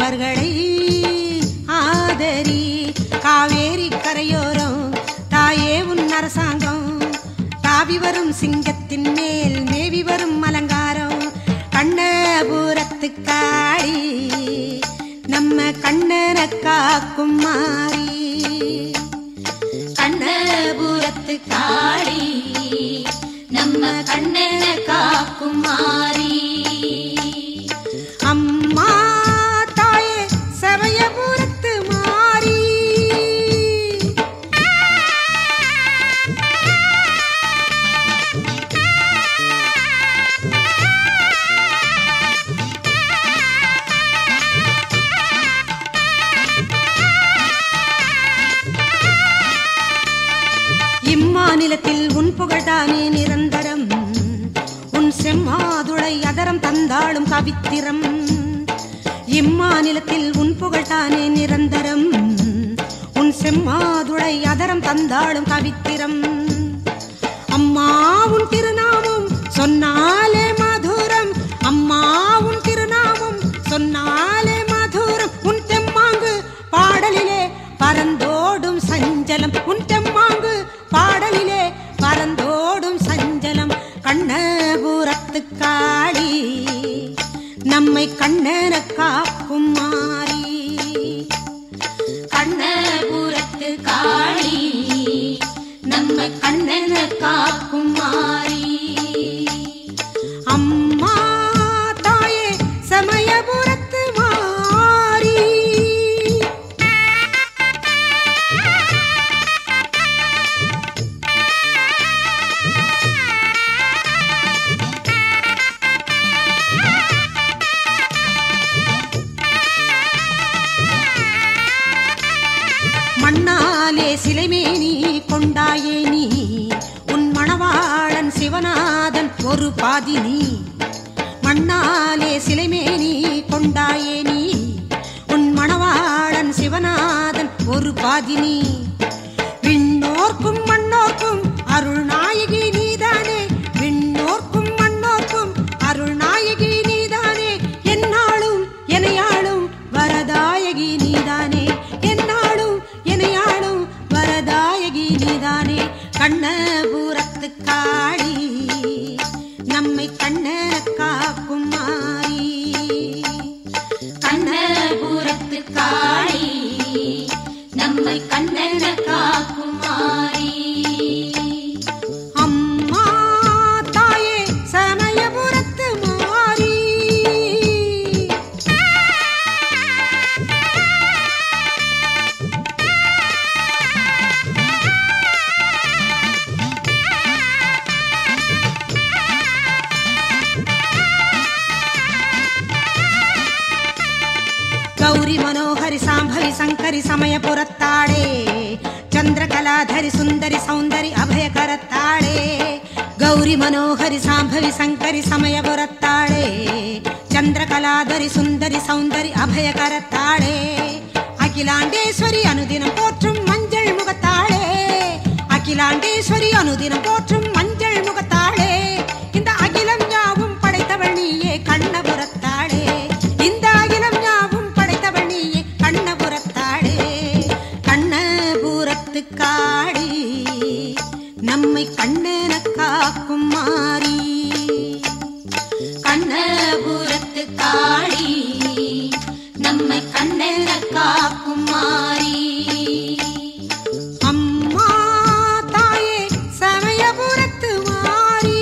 நண்பர்களை ஆதரி காவேரி கரையோரம் தாயே உன் அரசாங்கம் தாவி வரும் சிங்கத்தின் மேல் மேவி வரும் அலங்காரம் கண்ணபுரத்து காளி நம்ம கண்ணன காக்கும் மாறி கண்ணபுரத்து காளி நம்ம கண்ணன காக்கும் மாறி அம்மா தாயே சமயபுரத்து மாறி இம்மாநிலத்தில் உன் புகழ்தானே நிரந்தரம் உன் செம்மாதுளை அதரம் தந்தாளும் கவித்திரம் இம்மாநிலத்தில் உன் புகழ்தானே நிரந்தரம் உன் செம்மாதுளை அதரம் தந்தாளும் கவித்திரம் அம்மா உன் திருநாமம் சொன்னாலே மதுரம் அம்மா உன் திருநாமம் சொன்னாலே மதுரம் உன் தெம்மாங்கு பாடலிலே பரந்தோடும் சஞ்சலம் உன் தெம்மாங்கு பாடலிலே பரந்தோடும் சஞ்சலம் கண்ணபுரத்து காளி நம்மை கண்ணன காக்கும் மாறி கண்ணபுரத்து காளி நம்ம கண்ணன காக்கும் மாறி அம்மா தாயே சமயபுரத்து மாறி மண்ணாலே சிலைமேனி கொண்டாயே நீ உன் மணவாளன் சிவநாதன் ஒரு பாதி நீ மண்ணாலே சிலைமேனி கொண்டாயே நீ உன் மணவாளன் சிவநாதன் ஒரு பாதி நீ விண்ணோர்க்கும் மண்ணோர்க்கும் அருள் நாயகி நீதானே விண்ணோர்க்கும் மண்ணோர்க்கும் அருள் நாயகி நீதானே என்னாலும் எனையாளும் வரதாயகி நீதானே என்னாலும் எனையாளும் வரதாயகி நீதானே கண்ணபுரத்து காளி நம்மை கண்ணன காக்கும் மாறி கண்ணபுரத்து காளி நம்மை கண்ணன காக்கும் மாறி அம்மா தாயே சமயபுரத்து மாறி ಗೌರಿ ಮನೋಹರಿ ಸಾಂಭವಿ ಸಂಕರಿ ಸಮಯ ಪುರತ್ತಾಳೆ ಚಂದ್ರಕಲಾಧರಿ ಸುಂದರಿ ಸೌಂದರಿ ಅಭಯ ಕರತ್ತಾಳೆ ಗೌರಿ ಮನೋಹರಿ ಸಾಂಭವಿ ಸಂಕರಿ ಸಮಯ ಪುರತ್ತಾಳೆ ಚಂದ್ರಕಲಾಧರಿ ಸುಂದರಿ ಸೌಂದರಿ ಅಭಯ ಕರತ್ತಾಳೆ அகிலாண்டேஸ்வரி அனுதினம் போற்றும் மஞ்சள் முகத்தாளே அகிலாண்டேஸ்வரி அனுதினம் போற்றும் மஞ்சள் முகத்தாளே இந்த அகிலம் யாவும் படைத்தவள் நீயே கண்ணபுரத்தாளே இந்த அகிலம் யாவும் படைத்தவள் நீயே கண்ணபுரத்தாளே கண்ணபுரத்து காடி நம்மை கண்ணென காக்கும் மாறி கண்ணபுரத்து காளி நம்மை கண்ணன காக்கும் மாறி அம்மா தாயே சமயபுரத்து மாறி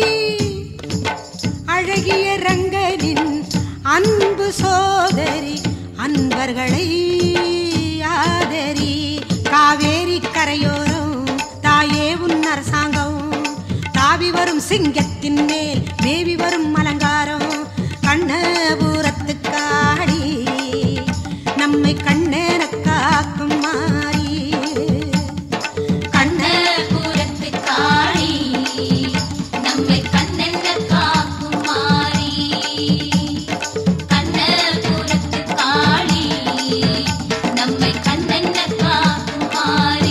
அழகிய ரங்கனின் அன்பு சோதரி அன்பர்களை ஆதரி காவேரி கரையோரம் தாயே உன் அரசாங்கம் தாவி வரும் சிங்கத்தின் மேல் மேவி வரும் அலங்காரம் கண்ணபுரத்து காடி நம்மை கண்ணென காக்கும் மாறி கண்ணபுரத்து காளி நம்மை கண்ணன காக்கும் மாறி கண்ணபுரத்து காளி நம்மை கண்ணன காக்கும் மாறி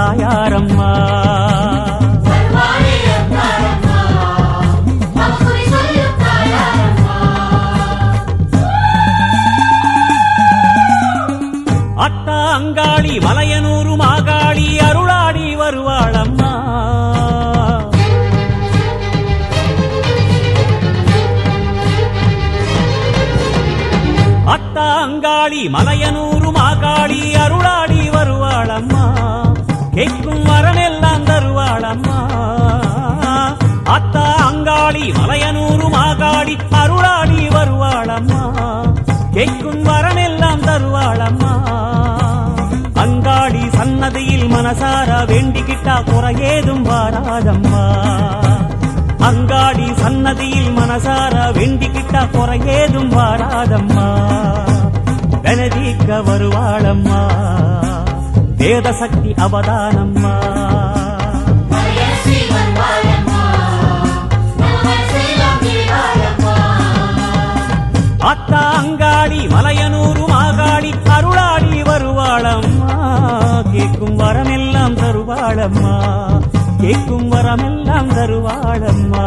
தாயாரம்மா அத்தா அங்காளி மலையனூரு மாகாளி அருளாடி வருவாளம்மா அத்தா அங்காளி மலையனூரு மாகாளி அருளாடி வருவாளம்மா கேட்கும் வரமெல்லாம் தருவாளம்மா அத்தா அங்காளி மலையனூரு மாகாளி அருளாடி வருவாளம்மா கேட்கும் வரமெல்லாம் தருவாளம்மா அங்காளி சன்னதியில் மனசார வேண்டிக்கிட்டா குறையேதும் வாராதம்மா அங்காடி சன்னதியில் மனசார வேண்டிக்கிட்டா குறையேதும் வாராதம்மா வெனதீக்க வருவாளம்மா வேத சக்தி அவதானம்மா அத்தா அங்காடி மலையனூரு மாகாடி அருளாடி வருவாளம்மா கேட்கும் வரமெல்லாம் தருவாளம்மா கேட்கும் வரமெல்லாம் தருவாளம்மா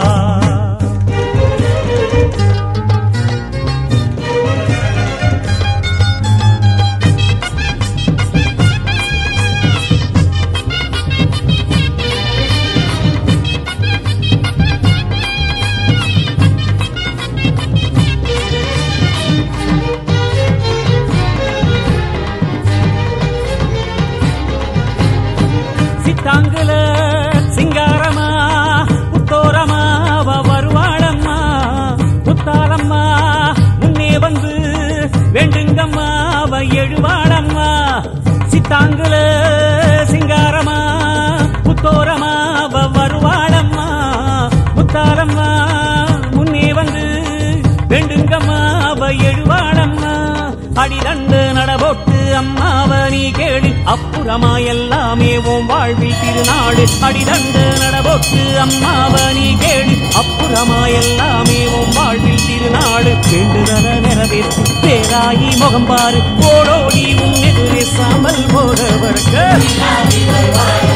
சித்தாங்குல சிங்காரமா புத்தோரமா அவ வருவாளம்மா புத்தாளம்மா முன்னே வந்து வேண்டுங்கம்மா அவ எழுவாளம்மா சித்தாங்குல சிங்காரமா புத்தோரமா அவ வருவாளம்மா புத்தாளம்மா முன்னே வந்து வேண்டுங்கம்மா அவ எழுவாளம்மா அடி ரெண்டு நடபோட்டு அம்மாவ நீ கேடு அப்புறமா எல்லாமே உன் வாழ்வில் திருநாடு அடி ரெண்டு நடபோட்டு அம்மாவ நீ கேடு அப்புறமா எல்லாமே உன் வாழ்வில் திருநாடு வேண்டுதல நிறைவேற்று பேராயி முகம் பாரு ஓடோடி உன் எதிரே சாமல் போறவர்க்க